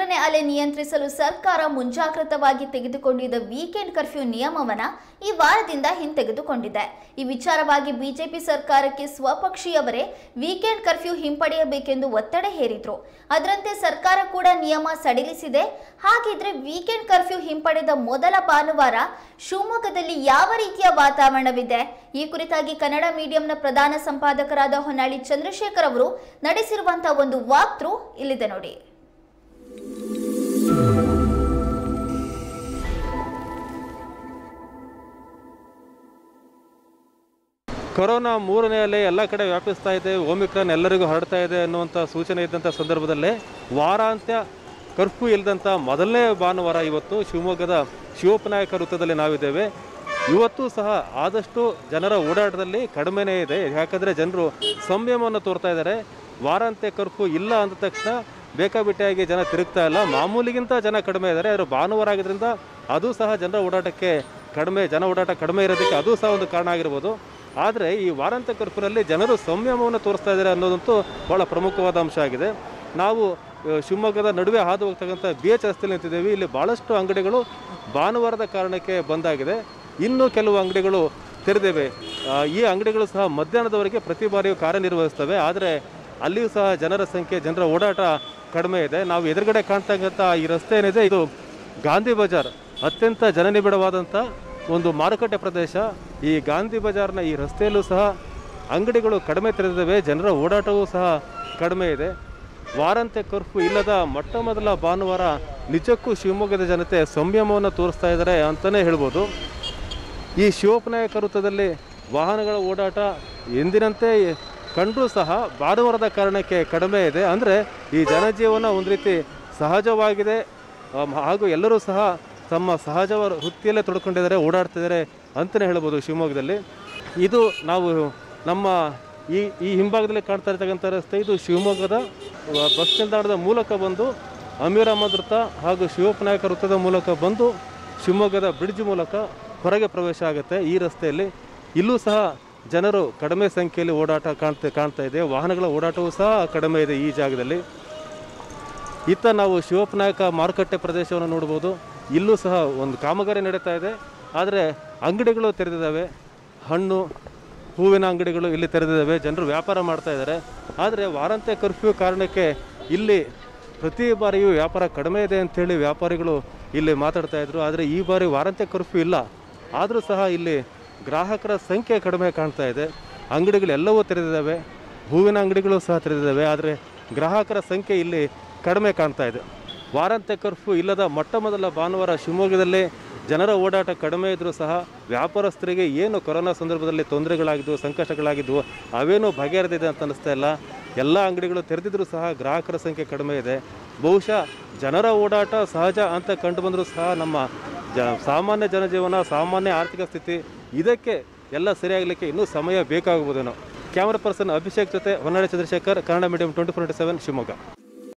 ಮೂರನೇ ಅಲೆ ನಿಯಂತ್ರಿಸಲು ಸರ್ಕಾರ ಮುಂಜಾಗ್ರತವಾಗಿ ತೆಗೆದುಕೊಂಡಿದ್ದ ವೀಕೆಂಡ್ ಕರ್ಫ್ಯೂ ನಿಯಮವನ್ನ ಈ ವಾರದಿಂದ ಹಿಂತೆಗೆದುಕೊಂಡಿದೆ ಈ ವಿಚಾರವಾಗಿ ಬಿಜೆಪಿ ಸರ್ಕಾರಕ್ಕೆ ಸ್ವಪಕ್ಷೀಯವರೇ ವೀಕೆಂಡ್ ಕರ್ಫ್ಯೂ ಹಿಂಪಡೆಯಬೇಕೆಂದು ಒತ್ತಡ ಹೇರಿದ್ರು ಅದರಂತೆ ಸರ್ಕಾರ ಕೂಡ ನಿಯಮ ಸಡಿಲಿಸಿದೆ ಹಾಗಿದ್ರೆ ವೀಕೆಂಡ್ ಕರ್ಫ್ಯೂ ಹಿಂಪಡೆದ ಮೊದಲ ಭಾನುವಾರ ಶಿವಮೊಗ್ಗದಲ್ಲಿ ಯಾವ ರೀತಿಯ ವಾತಾವರಣವಿದೆ ಈ ಕುರಿತಾಗಿ ಕನ್ನಡ ಮೀಡಿಯಂನ ಪ್ರಧಾನ ಸಂಪಾದಕರಾದ ಹೊನ್ನಾಳಿ ಚಂದ್ರಶೇಖರ್ ಅವರು ನಡೆಸಿರುವಂತಹ ಒಂದು ವಾಕ್ ಥ್ರೂ ಇಲ್ಲಿದೆ ನೋಡಿ ಕೊರೋನಾ ಮೂರನೇ ಅಲೆ ಎಲ್ಲ ಕಡೆ ವ್ಯಾಪಿಸ್ತಾ ಇದೆ ಓಮಿಕ್ರಾನ್ ಎಲ್ಲರಿಗೂ ಹರಡ್ತಾ ಇದೆ ಅನ್ನುವಂಥ ಸೂಚನೆ ಇದ್ದಂಥ ಸಂದರ್ಭದಲ್ಲೇ ವಾರಾಂತ್ಯ ಕರ್ಫ್ಯೂ ಇಲ್ಲದಂಥ ಮೊದಲನೇ ಭಾನುವಾರ ಇವತ್ತು ಶಿವಮೊಗ್ಗದ ಶಿವೋಪನಾಯಕ ವೃತ್ತದಲ್ಲಿ ನಾವಿದ್ದೇವೆ ಇವತ್ತು ಸಹ ಆದಷ್ಟು ಜನರ ಓಡಾಟದಲ್ಲಿ ಕಡಿಮೆನೇ ಇದೆ ಯಾಕಂದರೆ ಜನರು ಸಂಯಮವನ್ನು ತೋರ್ತಾ ಇದ್ದಾರೆ ವಾರಾಂತ್ಯ ಕರ್ಫ್ಯೂ ಇಲ್ಲ ಅಂದ ತಕ್ಷಣ ಬೇಕಾಬಿಟ್ಟಿಯಾಗಿ ಜನ ತಿರುಗ್ತಾ ಇಲ್ಲ ಮಾಮೂಲಿಗಿಂತ ಜನ ಕಡಿಮೆ ಇದ್ದಾರೆ ಆದರೆ ಭಾನುವಾರ ಆಗಿದ್ದರಿಂದ ಅದು ಸಹ ಜನರ ಓಡಾಟಕ್ಕೆ ಕಡಿಮೆ ಜನ ಓಡಾಟ ಕಡಿಮೆ ಇರೋದಕ್ಕೆ ಅದು ಸಹ ಒಂದು ಕಾರಣ ಆಗಿರ್ಬೋದು ಆದರೆ ಈ ವಾರಾಂತ್ಯ ಕರ್ಫ್ಯೂನಲ್ಲಿ ಜನರು ಸಂಯಮವನ್ನು ತೋರಿಸ್ತಾ ಇದ್ದಾರೆ ಅನ್ನೋದಂತೂ ಭಾಳ ಪ್ರಮುಖವಾದ ಅಂಶ ಆಗಿದೆ ನಾವು ಆ, ಶಿವಮೊಗ್ಗದ ನಡುವೆ ಹಾದು ಹೋಗ್ತಕ್ಕಂಥ ಬಿ ಎಚ್ ರಸ್ತೆಯಲ್ಲಿ ನಿಂತಿದ್ದೇವೆ ಇಲ್ಲಿ ಭಾಳಷ್ಟು ಅಂಗಡಿಗಳು ಭಾನುವಾರದ ಕಾರಣಕ್ಕೆ ಬಂದಾಗಿದೆ ಇನ್ನೂ ಕೆಲವು ಅಂಗಡಿಗಳು ತೆರೆದಿವೆ ಆ, ಈ ಅಂಗಡಿಗಳು ಸಹ ಮಧ್ಯಾಹ್ನದವರೆಗೆ ಪ್ರತಿ ಬಾರಿಯೂ ಕಾರ್ಯನಿರ್ವಹಿಸ್ತವೆ ಆದರೆ ಅಲ್ಲಿಯೂ ಸಹ ಜನರ ಸಂಖ್ಯೆ ಜನರ ಓಡಾಟ ಕಡಿಮೆ ಇದೆ ನಾವು ಎದುರುಗಡೆ ಕಾಣ್ತಕ್ಕಂಥ ಈ ರಸ್ತೆ ಏನಿದೆ ಇದು ಗಾಂಧಿ ಬಜಾರ್ ಅತ್ಯಂತ ಜನನಿಬಿಡವಾದಂಥ ಒಂದು ಮಾರುಕಟ್ಟೆ ಪ್ರದೇಶ ಈ ಗಾಂಧಿ ಬಜಾರ್ನ ಈ ರಸ್ತೆಯಲ್ಲೂ ಸಹ ಅಂಗಡಿಗಳು ಕಡಿಮೆ ತೆರೆದಿವೆ ಜನರ ಓಡಾಟವೂ ಸಹ ಕಡಿಮೆ ಇದೆ ವಾರಾಂತ್ಯ ಕರ್ಫ್ಯೂ ಇಲ್ಲದ ಮೊಟ್ಟ ಮೊದಲ ಭಾನುವಾರ ನಿಜಕ್ಕೂ ಶಿವಮೊಗ್ಗದ ಜನತೆ ಸಂಯಮವನ್ನು ತೋರಿಸ್ತಾ ಇದ್ದಾರೆ ಅಂತಲೇ ಹೇಳ್ಬೋದು ಈ ಶಿವೋಪನಾಯಕ ವೃತ್ತದಲ್ಲಿ ವಾಹನಗಳ ಓಡಾಟ ಎಂದಿನಂತೆ ಕಂಡರೂ ಸಹ ಭಾನುವಾರದ ಕಾರಣಕ್ಕೆ ಕಡಿಮೆ ಇದೆ ಅಂದರೆ ಈ ಜನಜೀವನ ಒಂದು ರೀತಿ ಸಹಜವಾಗಿದೆ ಆಮ್, ಹಾಗೂ ಎಲ್ಲರೂ ಸಹ ತಮ್ಮ ಸಹಜ ವೃತ್ತಿಯಲ್ಲೇ ತೊಡ್ಕೊಂಡಿದ್ದಾರೆ ಓಡಾಡ್ತಿದ್ದಾರೆ ಅಂತಲೇ ಹೇಳ್ಬೋದು ಶಿವಮೊಗ್ಗದಲ್ಲಿ ಇದು ನಾವು ನಮ್ಮ ಈ ಈ ಹಿಂಭಾಗದಲ್ಲಿ ಕಾಣ್ತಾ ಇರ್ತಕ್ಕಂಥ ರಸ್ತೆ ಇದು ಶಿವಮೊಗ್ಗದ ಆ, ಬಸ್ ನಿಲ್ದಾಣದ ಮೂಲಕ ಬಂದು ಅಮೀರ್ ಅಹಮದ್ ವೃತ್ತ ಹಾಗೂ ಶಿವೋಪನಾಯಕ ವೃತ್ತದ ಮೂಲಕ ಬಂದು ಶಿವಮೊಗ್ಗದ ಬ್ರಿಡ್ಜ್ ಮೂಲಕ ಹೊರಗೆ ಪ್ರವೇಶ ಆಗುತ್ತೆ ಈ ರಸ್ತೆಯಲ್ಲಿ ಇಲ್ಲೂ ಸಹ ಜನರು ಕಡಿಮೆ ಸಂಖ್ಯೆಯಲ್ಲಿ ಓಡಾಟ ಕಾಣ್ತಾ ಕಾಣ್ತಾ ಇದೆ ವಾಹನಗಳ ಓಡಾಟವೂ ಸಹ ಕಡಿಮೆ ಇದೆ ಈ ಜಾಗದಲ್ಲಿ ಇತ್ತ ನಾವು ಶಿವಪ್ಪನಾಯಕ ಮಾರುಕಟ್ಟೆ ಪ್ರದೇಶವನ್ನು ನೋಡ್ಬೋದು ಇಲ್ಲೂ ಸಹ ಒಂದು ಕಾಮಗಾರಿ ನಡೀತಾ ಇದೆ ಆದರೆ ಅಂಗಡಿಗಳು ತೆರೆದಿದ್ದಾವೆ ಹಣ್ಣು ಹೂವಿನ ಅಂಗಡಿಗಳು ಇಲ್ಲಿ ತೆರೆದಿದ್ದಾವೆ ಜನರು ವ್ಯಾಪಾರ ಮಾಡ್ತಾ ಇದ್ದಾರೆ ಆದರೆ ವಾರಾಂತ್ಯ ಕರ್ಫ್ಯೂ ಕಾರಣಕ್ಕೆ ಇಲ್ಲಿ ಪ್ರತಿ ಬಾರಿಯೂ ವ್ಯಾಪಾರ ಕಡಿಮೆ ಇದೆ ಅಂಥೇಳಿ ವ್ಯಾಪಾರಿಗಳು ಇಲ್ಲಿ ಮಾತಾಡ್ತಾ ಇದ್ರು ಆದರೆ ಈ ಬಾರಿ ವಾರಾಂತ್ಯ ಕರ್ಫ್ಯೂ ಇಲ್ಲ ಆದರೂ ಸಹ ಇಲ್ಲಿ ಗ್ರಾಹಕರ ಸಂಖ್ಯೆ ಕಡಿಮೆ ಕಾಣ್ತಾ ಇದೆ ಅಂಗಡಿಗಳೆಲ್ಲವೂ ತೆರೆದಿದ್ದಾವೆ ಹೂವಿನ ಅಂಗಡಿಗಳು ಸಹ ತೆರೆದಿದ್ದಾವೆ ಆದರೆ ಗ್ರಾಹಕರ ಸಂಖ್ಯೆ ಇಲ್ಲಿ ಕಡಿಮೆ ಕಾಣ್ತಾ ಇದೆ ವಾರಾಂತ್ಯ ಕರ್ಫ್ಯೂ ಇಲ್ಲದ ಮೊಟ್ಟ ಮೊದಲ ಭಾನುವಾರ ಶಿವಮೊಗ್ಗದಲ್ಲಿ ಜನರ ಓಡಾಟ ಕಡಿಮೆ ಇದ್ದರೂ ಸಹ ವ್ಯಾಪಾರಸ್ಥರಿಗೆ ಏನು ಕೊರೋನಾ ಸಂದರ್ಭದಲ್ಲಿ ತೊಂದರೆಗಳಾಗಿದ್ವು ಸಂಕಷ್ಟಗಳಾಗಿದ್ವು ಅವೇನೂ ಬಗೆಹರಿದಿದೆ ಅಂತ ಅನ್ನಿಸ್ತಾ ಇಲ್ಲ ಎಲ್ಲ ಅಂಗಡಿಗಳು ತೆರೆದಿದ್ರೂ ಸಹ ಗ್ರಾಹಕರ ಸಂಖ್ಯೆ ಕಡಿಮೆ ಇದೆ ಬಹುಶಃ ಜನರ ಓಡಾಟ ಸಹಜ ಅಂತ ಕಂಡು ಬಂದರೂ ಸಹ ನಮ್ಮ ಜ ಸಾಮಾನ್ಯ ಜನಜೀವನ ಸಾಮಾನ್ಯ ಆರ್ಥಿಕ ಸ್ಥಿತಿ ಇದಕ್ಕೆ ಎಲ್ಲ ಸರಿಯಾಗಲಿಕ್ಕೆ ಇನ್ನೂ ಸಮಯ ಬೇಕಾಗ್ಬೋದೇನೋ ಕ್ಯಾಮರಾ ಪರ್ಸನ್ ಅಭಿಷೇಕ್ ಜೊತೆ Honnali Chandrashekhar Kannada medium twenty four seven Shivamogga